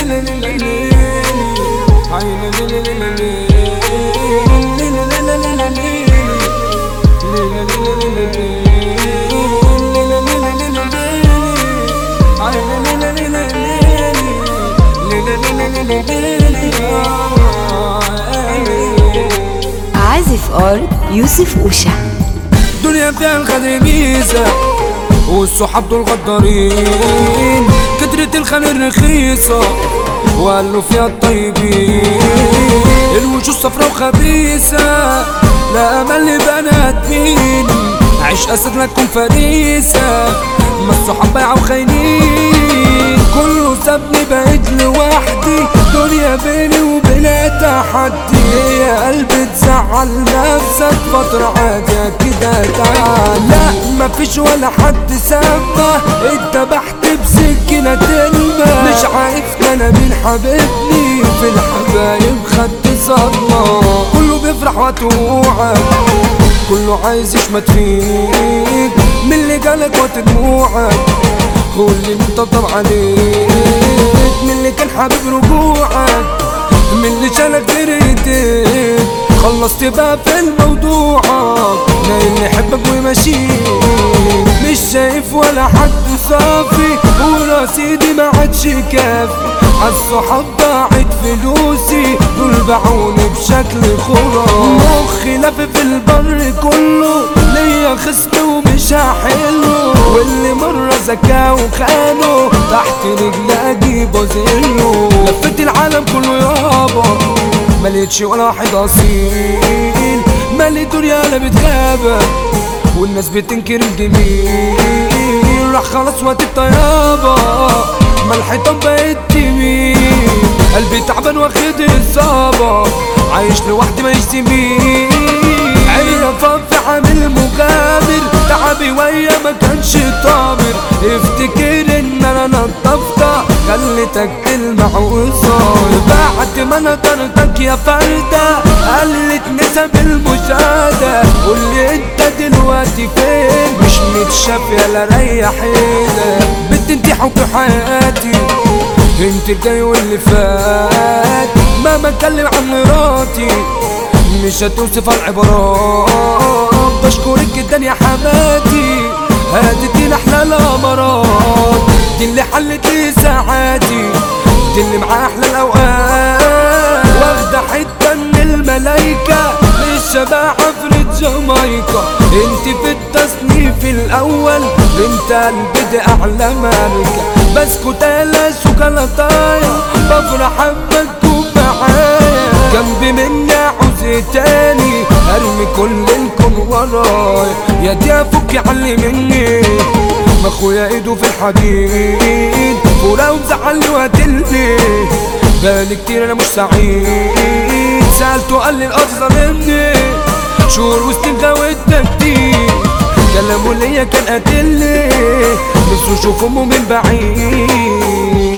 عازف ار يوسف اوشا دنيا فيها الخدر ميزة والصحاب دول غدارين كترة الخان الرخيصة وقالوا فيها الطيبين الوجوه صفرا وخبيثة لا أمل لبنات مين عيش أسد لكم فريسة ما الصحاب بايعة وخاينين كله سابني بقيت لوحدي دنيا بيني وبينها تحدي يا قلبي تزعل نفسك فترة عادية كده تعال لا مفيش ولا حد سابه اتبحت بسكينة تلمة مش عارف انا مين حبيبني في الحبايب خدت صدمة كله بيفرح وتوعك كله عايز يشمت فيك من اللي جالك ودموعك هو اللي مطبطب عليك من اللي كان حابب رجوعك من اللي شالك جريتك خلصت بقى في الموضوع لا اللي يحبك ويمشيك مش شايف ولا حد صافي ورصيدي ما عادش كافي عالصحاب ضاعت فلوسي دول باعوني بشكل خرافي مخي لف في البر كله ليا خصم ومش هحله واللي مرة زكاه وخانه تحت رجلي اجيبه زيه لفيت العالم كله يابا ملقتش ولا واحد اصيل مالي دنيا لا بتغابة والناس بتنكر الجميل راح خلاص وقت الطيابة ما الحيطان بقت تميل قلبي تعبان واخد الصابة عايش لوحدي ما يشتميل عيني في عامل مغامر تعبي ويا ما كانش طامر افتكر ان انا نضفتها خليتك تلمع وصار بعد ما انا طردك يا فردة قلت نسب المشاهدة قولي انت دلوقتي فين مش متشاف يلا ريح ايدك بنت انت حب حياتي انت الجاي واللي فات مهما اتكلم عن مراتي مش هتوصف العبارات بشكرك جدا يا حماتي هديتي احلى الامارات دي اللي حلت لي ساعاتي دي اللي معاه احلى الاوقات واخده حته من الملايكه للشباب عفرة جامايكا انت في التصنيف الاول بنت قلبي دي اعلى ماركه بسكوت لا شوكولاتايه بفرح اما تكون معايا جنبي مني عاوز تاني ارمي كل الكون ورايا يا دي افك علي مني ما اخويا ايده في الحديد ولو زعلني وقتلني بالي كتير انا مش سعيد سألته قال لي الارض ظالمني شهور وسنين جاوبت كتير كلامه ليا كان قاتلني نفسه يشوف امه من بعيد